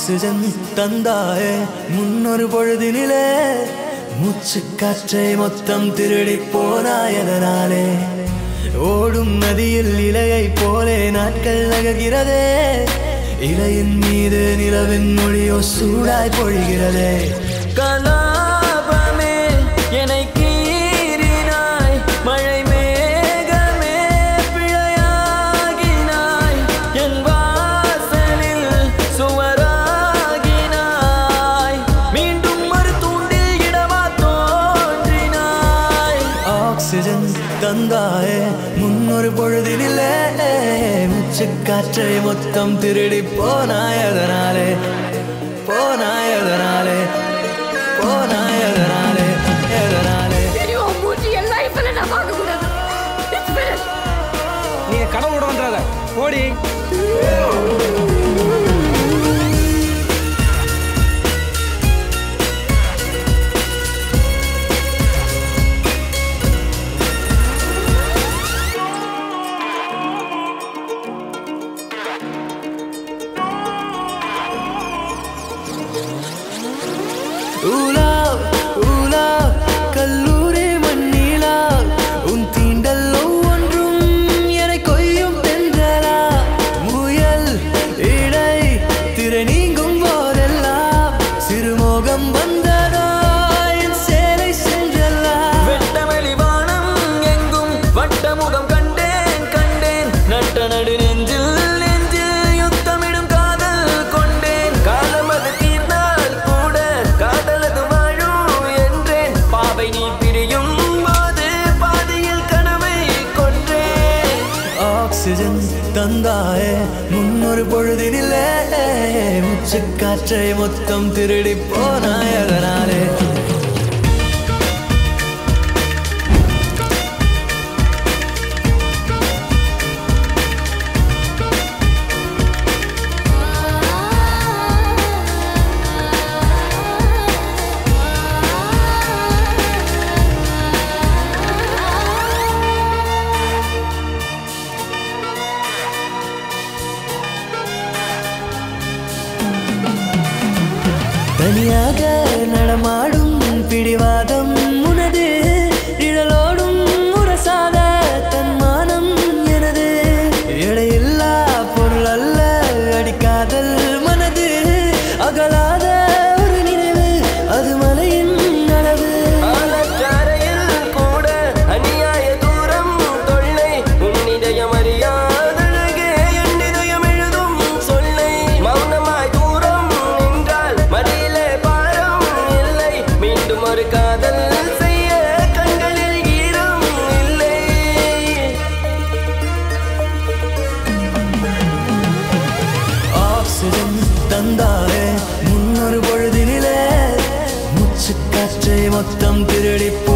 Oxygen தந்தாயே முன்னொரு பொழுதினிலே மூச்சு காற்றை மொத்தம் திருடி போனாயதனாலே ஓடும் நதியில் இலையை போலே நாட்கள் நகர்கிறதே இலையின் மீது நிலவின் மொழியோ சூடாய் பொழிகிறதே கலாபமே என்னை கீறினாய் மழை மேகமே பிழையாகினாய் என் வாசலில் சுவராகினாய் மீண்டும் ஒரு தூண்டில் இடமா தோன்றினாய் ஆக்சிஜன் தந்தாயே முன்னொரு பொழுதினிலே மூச்சு காற்றை மொத்தம் திருடி போனாய் அதனாலே போனாய் அதனாலே போனாய் அதனாலே எதனாலே இனி உன் மூஞ்சி என் லைஃப்ல நான் பார்க்க கூடாது It's finished. நீங்க கடவுளோட வந்துடாத ஓடி ஊலா ஊலா கல்லூரி மண்ணிலா உன் தீண்டல் ஒவ்வொன்றும் என கொய்யும் தென்றலா முயல் இடை திரை நீங்கும் போதெல்லாம் சிறுமோகம் வந்ததா என் சேலை சென்றல்லா வெட்டவெளி வானம் எங்கும் வட்டமுகம் கண்டேன் கண்டேன் நட்ட நடு நெஞ்சில் நெஞ்சில் யுத்தமிடும் காதல் கொண்டேன் காலம் அது தீர்ந்தால் கூட காதலது வாழும் என்றேன் பாவை நீ பிரியும் போது பாதியில் கனவை கொன்றேன் ஆக்சிஜன் தந்தாயே முன்னொரு பொழுதினிலே மூச்சு காற்றை மொத்தம் திருடி போனாய் அதனாலே தனியாக நடமாடும் பிடிவாதம் உனது நிழலோடும் முரசாத தன்மானம் எனது எடையில்லா பொருள் அல்ல அடிக்காதல் மனது அகலாத ஒரு நினைவு அது மலையின் அளவு கூட அநியாய தூரம் தொல்லை உன்னிதயம் அறியாதழகே என் இதயம் எழுதும் சொல்லை மௌனமாய் தூரம் நின்றால் மடியிலே பாரம் இல்லை மீண்டும் ஒரு காதல் செய்ய கண்களில் ஈரம் இல்லை ஆக்சிஜன் தந்தாயே முன்னொரு பொழுதினிலே மூச்சு காற்றை மொத்தம் திருடி போ